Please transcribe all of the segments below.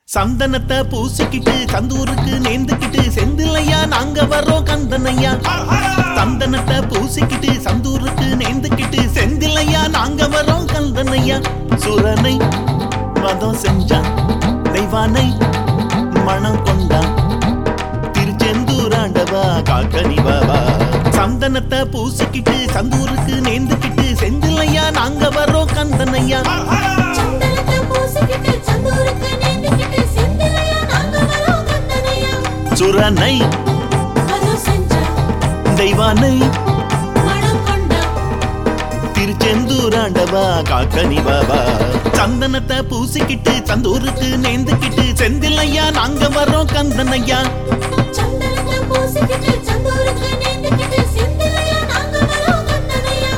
சந்தனத்தை பூசிக்கிட்டு சந்தூருக்கு நேர்ந்துக்கிட்டு செந்திலையா நாங்க வரோம் கந்தனையா சந்தனத்தை பூசிக்கிட்டு சந்தூருக்கு நேர்ந்துக்கிட்டு செந்திலையா நாங்க வரோம் கந்தனையா சுரனை மதம் செஞ்சான் தெய்வானை மனம் கொண்டான் திருச்செந்தூராண்டவா காக்கனி பாபா சந்தனத்தை பூசிக்கிட்டு சந்தூருக்கு நேர்ந்துக்கிட்டு செந்திலையா நாங்க வரோம் கந்தனையா சந்தனத்தை பூசிக்கிட்டு சந்தூருக்கு நேர்ந்துக்கிட்டு செந்திலையா நாங்க வரோம் கந்தனையா. சுரனை அதுவும் செஞ்சா தெய்வானை மனம் கொண்டா. திருச்செந்தூராண்டவா காக்கனி பாபா சந்தனத்தை பூசிக்கிட்டு சந்தூருக்கு நேர்ந்துக்கிட்டு செந்திலையா நாங்க வரோம் கந்தனையா சந்தனத்தை பூசிக்கிட்டு சந்தூருக்கு நேர்ந்துக்கிட்டு செந்திலையா நாங்க வரோம் கந்தனையா.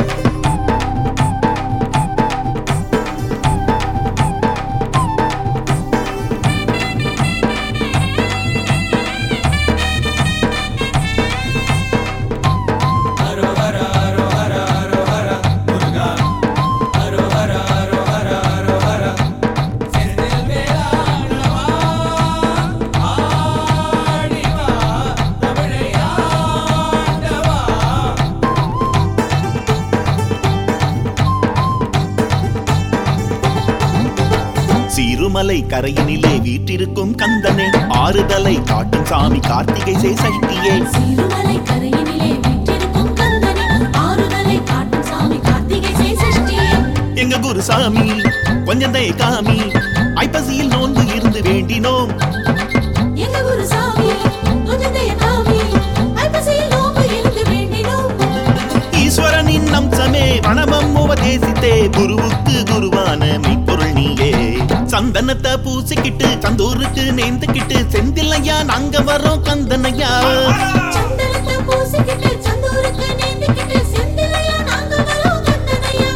சீருமலை கரையினிலே வீற்றிருக்கும் கந்தனே ஆறுதலை காட்டும் சாமி கார்த்திகை சே சஷ்டியே சீருமலை கரையினிலே வீற்றிருக்கும் கந்தனே, ஆறுதலை காட்டும் சாமி கார்த்திகை செய் சஷ்டியே. எங்க குருசாமி கொஞ்சம் தய காமி ஐப்பசியில் நோன்பு இருந்து வேண்டினோம் எங்க குருசாமி, கொஞ்சம் தயக்காமி, ஐப்பசியில் நோன்பு இருந்து வேண்டினோம். ஈஸ்வரனின் அம்சமே பணமம் உபதேசித்தே குருவுக்கு குருவான மெய்ப்பொருள் நீயே சந்தனத்தை பூசிக்கிட்டு சந்தூருக்கு நேர்ந்துக்கிட்டு செந்திலையா நாங்க வரோம் கந்தனையா சந்தனத்தை பூசிக்கிட்டு சந்தூருக்கு நேர்ந்துக்கிட்டு செந்திலையா நாங்க வரோம் கந்தனையா.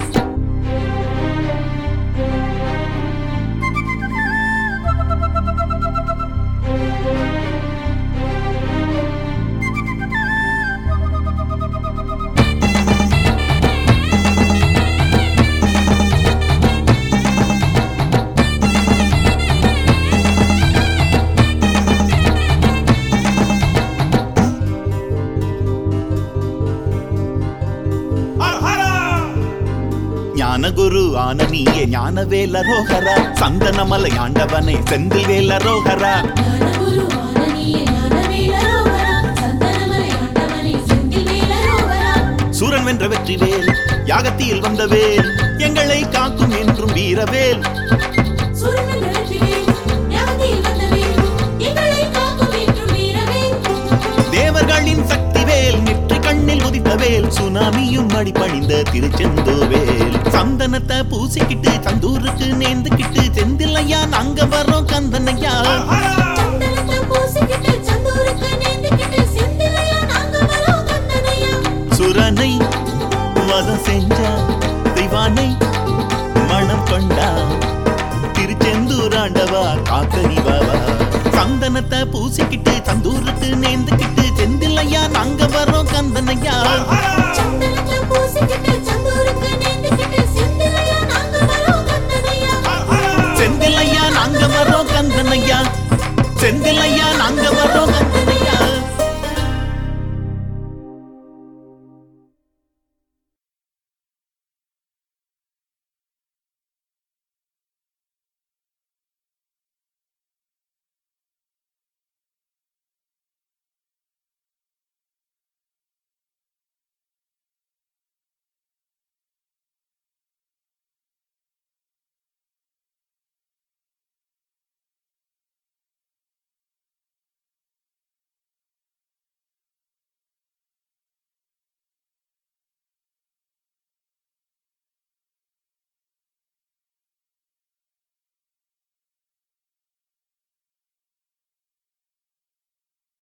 ஞானகுரு ஆனனியே ஞானவேலரோகரா சந்தனமலை ஆண்டவனே செந்தில் வேலரோகரா ஞானகுரு ஆனனியே ஞானவேலரோகரா, சந்தனமலை ஆண்டவனே செந்தில் வேலரோகரா. சூரன் வென்ற வெற்றிவேல் யாகத்தில் வந்தவேல் எங்களை காக்கும் என்றும் வீரவேல் சூரனின் வெற்றிவேல், ஞானத்தில் வந்தவேல், எங்களை காக்கும் என்றும் வீரவேல். தேவர்களின் சக்திவேல் நெற்றி கண்ணில் உதித்தவேல் சுனாமியும் அடிபணிந்த திருச்செந்தூவேல் சந்தனத்தை பூசிக்கிட்டு சந்தூருக்கு நேர்ந்துக்கிட்டு செந்திலையா நாங்க வரோம் கந்தனையா சந்தனத்தை பூசிக்கிட்டு சந்தூருக்கு நேர்ந்துக்கிட்டு செந்திலையா நாங்க வரோம் கந்தனையா. சுரனை வதம் செஞ்சா தெய்வானை மனம் கொண்டா திருச்செந்தூராண்டவா காக்கரி பாபா சந்தனத்தை பூசிக்கிட்டு சந்தூருக்கு நேர்ந்துக்கிட்டு செந்திலையா நாங்க வரோம் கந்தனையா சந்தனத்தை பூசிக்கிட்டு